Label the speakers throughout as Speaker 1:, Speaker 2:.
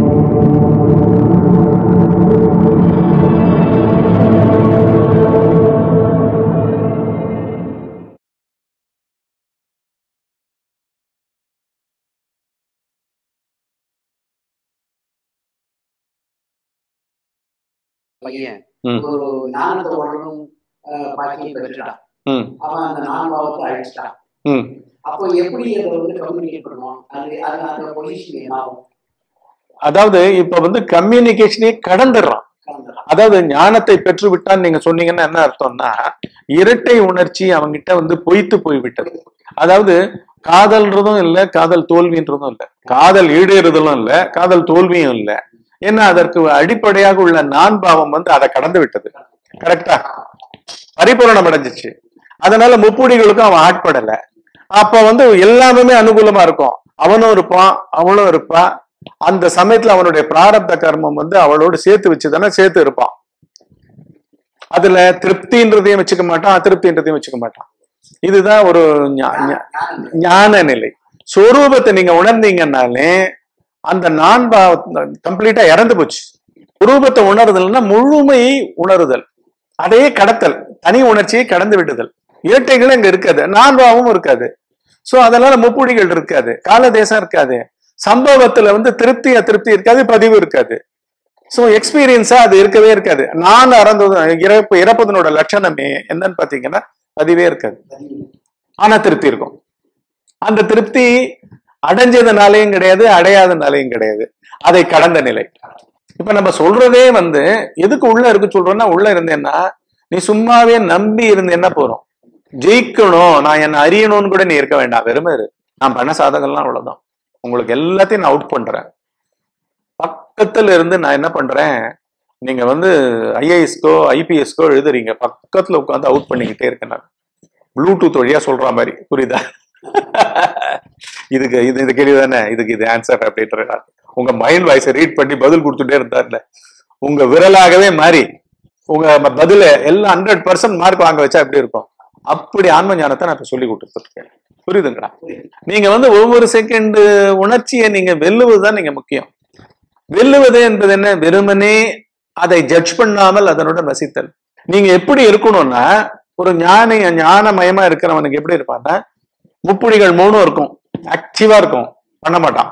Speaker 1: பையன்
Speaker 2: ம்.
Speaker 1: ஒரு ஞானத்தை வளரும் பாக்கியம் பெற்றுட்டான்
Speaker 2: ம்
Speaker 1: அவன் அந்த நான்காவத்தை அழிச்சிட்டான்
Speaker 2: ம்
Speaker 1: அப்போ எப்படி அதை வந்து கம்யூனிகேட் பண்ணுவான் அது அது அந்த பொசிஷன் என்ன ஆகும்
Speaker 2: அதாவது இப்ப வந்து கம்யூனிகேஷனே கடந்துடுறான்
Speaker 1: கலந்துடலாம்.
Speaker 2: அதாவது ஞானத்தை பெற்று விட்டான்னு நீங்க சொன்னீங்கன்னா என்ன அர்த்தம்னா இரட்டை உணர்ச்சி அவங்கிட்ட வந்து பொய்த்து போய்விட்டது அதாவது காதல்ன்றதும் இல்ல காதல் தோல்வின்றதும் இல்ல காதல் ஈடேறுதலும் இல்ல காதல் தோல்வியும் இல்ல ஏன்னா அதற்கு அடிப்படையாக உள்ள நான் பாவம் வந்து அதை கடந்து விட்டது கரெக்டா பரிபூரணம் அடைஞ்சிச்சு அதனால முப்புடிகளுக்கும் அவன் ஆட்படல அப்ப வந்து எல்லாமே அனுகூலமா இருக்கும் அவனும் இருப்பான் அவளும் இருப்பா அந்த சமயத்துல அவனுடைய பிராரப்த கர்மம் வந்து அவளோடு சேர்த்து வச்சுதானே சேர்த்து இருப்பான் அதுல திருப்தின்றதையும் வச்சுக்க மாட்டான் அதிருப்தின்றதையும் வச்சுக்க மாட்டான் இதுதான் ஒரு ஞா- ஞா-
Speaker 1: ஞானம்.
Speaker 2: ஞான நிலை சொரூபத்தை நீங்க உணர்ந்தீங்கன்னாலே அந்த நான் கம்ப்ளீட்டா இறந்து போச்சு ரூபத்தை உணருதல்னா முழுமை உணருதல் அதையே கடத்தல் தனி உணர்ச்சியை கடந்து விடுதல் இரட்டைகள் அங்க இருக்காது நான் பாவமும் இருக்காது சோ அதனால முப்புடிகள் இருக்காது கால தேசம் இருக்காது சம்பவத்துல வந்து திருப்தி அதிருப்தி இருக்காது பதிவு இருக்காது சோ எக்ஸ்பீரியன்ஸா அது இருக்கவே இருக்காது நான் இறந்தது இறப்பு இறப்பதனோட லட்சணமே என்னன்னு பாத்தீங்கன்னா பதிவே இருக்காது ஆனா திருப்தி இருக்கும் அந்த திருப்தி அடைஞ்சதுனாலையும் கிடையாது அடையாதனாலையும் கிடையாது அதை கடந்த நிலை இப்ப நம்ம சொல்றதே வந்து எதுக்கு உள்ள இருக்கு சொல்றோம்னா உள்ள இருந்தேன்னா நீ சும்மாவே நம்பி இருந்தேன்னா போறோம் ஜெயிக்கணும் நான் என்ன அறியணும்னு கூட நீ இருக்க வேண்டாம் வெறுமை இரு நான் பண்ண சாதகம்லாம் அவ்வளவுதான் உங்களுக்கு எல்லாத்தையும் நான் அவுட் பண்றேன் பக்கத்துல இருந்து நான் என்ன பண்றேன் நீங்க வந்து ஐஏஎஸ்க்கோ ஐபிஎஸ்க்கோ எழுதுறீங்க பக்கத்துல உட்காந்து அவுட் பண்ணிக்கிட்டே இருக்கேன் நான் ப்ளூடூத் வழியா சொல்ற மாதிரி புரியுதா இதுக்கு இது இது கேள்வி தானே இதுக்கு இது ஆன்சர் அப்படின்ற உங்க மைண்ட் வாய்ஸை ரீட் பண்ணி பதில் கொடுத்துட்டே இருந்தார்ல உங்க விரலாகவே மாறி உங்க ம- பதில எல்லாம் ஹண்ட்ரட் பர்சன்ட் மார்க் வாங்க வச்சா எப்படி இருக்கும் அப்படி ஆன்ம ஞானத்தை நான் இப்ப சொல்லி கொடுத்துருக்கேன் புரியுதுங்களா நீங்க வந்து ஒவ்வொரு செகண்ட் உணர்ச்சியை நீங்க வெல்லுவதுதான் நீங்க முக்கியம் வெல்லுவது என்பது என்ன வெறுமனே அதை ஜட்ஜ் பண்ணாமல் அதனுடன் வசித்தல் நீங்க எப்படி இருக்கணும்னா ஒரு ஞானி ஞானமயமா இருக்கிறவனுக்கு எப்படி இருப்பான்னா முப்புடிகள் மூணும் இருக்கும் ஆக்டிவா இருக்கும் பண்ண மாட்டான்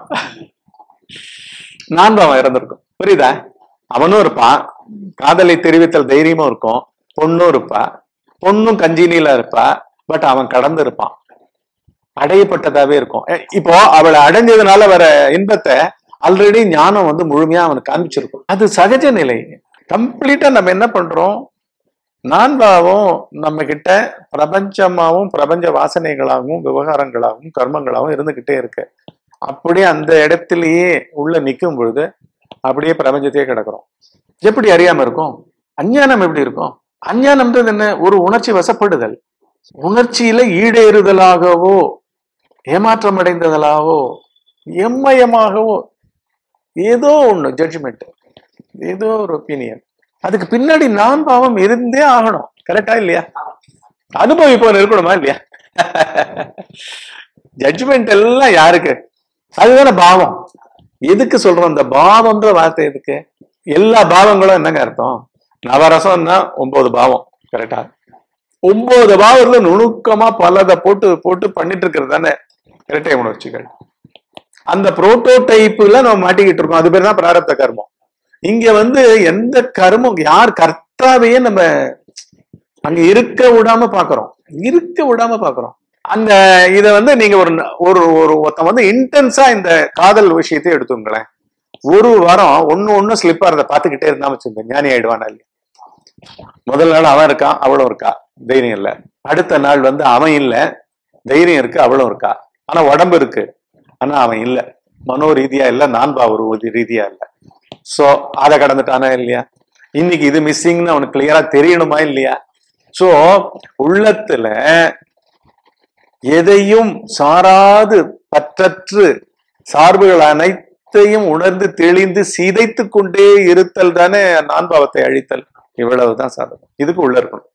Speaker 2: நான் அவன் இறந்திருக்கும் புரியுதா அவனும் இருப்பான் காதலை தெரிவித்தல் தைரியமும் இருக்கும் பொண்ணும் இருப்பா பொண்ணும் கஞ்சினில இருப்பா பட் அவன் கடந்து இருப்பான் அடையப்பட்டதாவே இருக்கும் எ- இப்போ அவளை அடைஞ்சதுனால வர இன்பத்தை ஆல்ரெடி ஞானம் வந்து முழுமையா அவனுக்கு காமிச்சிருக்கும் அது சகஜ நிலை கம்ப்ளீட்டா நம்ம என்ன பண்றோம் நான் பாவம் நம்ம கிட்ட பிரபஞ்சமாவும் பிரபஞ்ச வாசனைகளாகவும் விவகாரங்களாகவும் கர்மங்களாகவும் இருந்துகிட்டே இருக்கு அப்படியே அந்த இடத்திலேயே உள்ள நிற்கும் பொழுது அப்படியே பிரபஞ்சத்தையே கிடக்குறோம் எப்படி அறியாம இருக்கும் அஞ்ஞானம் எப்படி இருக்கும் அஞ்ஞானம்ன்றது என்ன ஒரு உணர்ச்சி வசப்படுதல் உணர்ச்சியில ஈடேறுதலாகவோ ஏமாற்றம் அடைந்ததலாகவோ எம்மயமாகவோ ஏதோ ஒண்ணு ஜட்ஜ்மெண்ட் ஏதோ ஒரு ஒப்பீனியன் அதுக்கு பின்னாடி நான் பாவம் இருந்தே ஆகணும் கரெக்டா இல்லையா அனுபவிப்பவர் இருக்கணுமா இல்லையா ஜட்ஜ்மெண்ட் எல்லாம் யாருக்கு அதுதானே பாவம் எதுக்கு சொல்றோம் இந்த பாவம்ன்ற வார்த்தை எதுக்கு எல்லா பாவங்களும் என்னங்க அர்த்தம் நவரசம்னா ஒன்பது பாவம் கரெக்டா ஒன்பது பாவத்துல நுணுக்கமா பலதை போட்டு போட்டு பண்ணிட்டு இருக்கிறது தானே இரட்டை உணர்ச்சிகள் அந்த புரோட்டோடைப்ல நம்ம மாட்டிக்கிட்டு இருக்கோம் அது பேர் தான் பிராரப்த கர்மம் இங்க வந்து எந்த கர்மம் யார் கர்த்தாவையே நம்ம அங்க இருக்க விடாம பாக்குறோம் இருக்க விடாம பாக்குறோம் அந்த இத வந்து நீங்க ஒரு ந- ஒரு ஒரு ஒருத்தன் வந்து இன்டென்ஸா இந்த காதல் விஷயத்தை எடுத்துங்களேன் ஒரு வாரம் ஒண்ணு ஒண்ணு ஸ்லிப்பா அதை பார்த்துக்கிட்டே இருந்தா வச்சுங்க ஞானி ஆயிடுவானா இல்லையா முதல் நாள் அவன் இருக்கான் அவளும் இருக்கா தைரியம் இல்ல அடுத்த நாள் வந்து அவன் இல்ல தைரியம் இருக்கு அவளும் இருக்கா ஆனா உடம்பு இருக்கு ஆனா அவன் இல்ல மனோ ரீதியா இல்ல நான் பாவ ரீதியா இல்ல சோ அதை கடந்துட்டானா இல்லையா இன்னைக்கு இது மிஸ்ஸிங்னு அவனுக்கு கிளியரா தெரியணுமா இல்லையா சோ உள்ளத்துல எதையும் சாராது பற்றற்று சார்புகள் அனைத்தையும் உணர்ந்து தெளிந்து சிதைத்து கொண்டே இருத்தல் தானே நான்பாவத்தை அழித்தல் இவ்வளவுதான் சாதகம் இதுக்கு உள்ள இருக்கணும்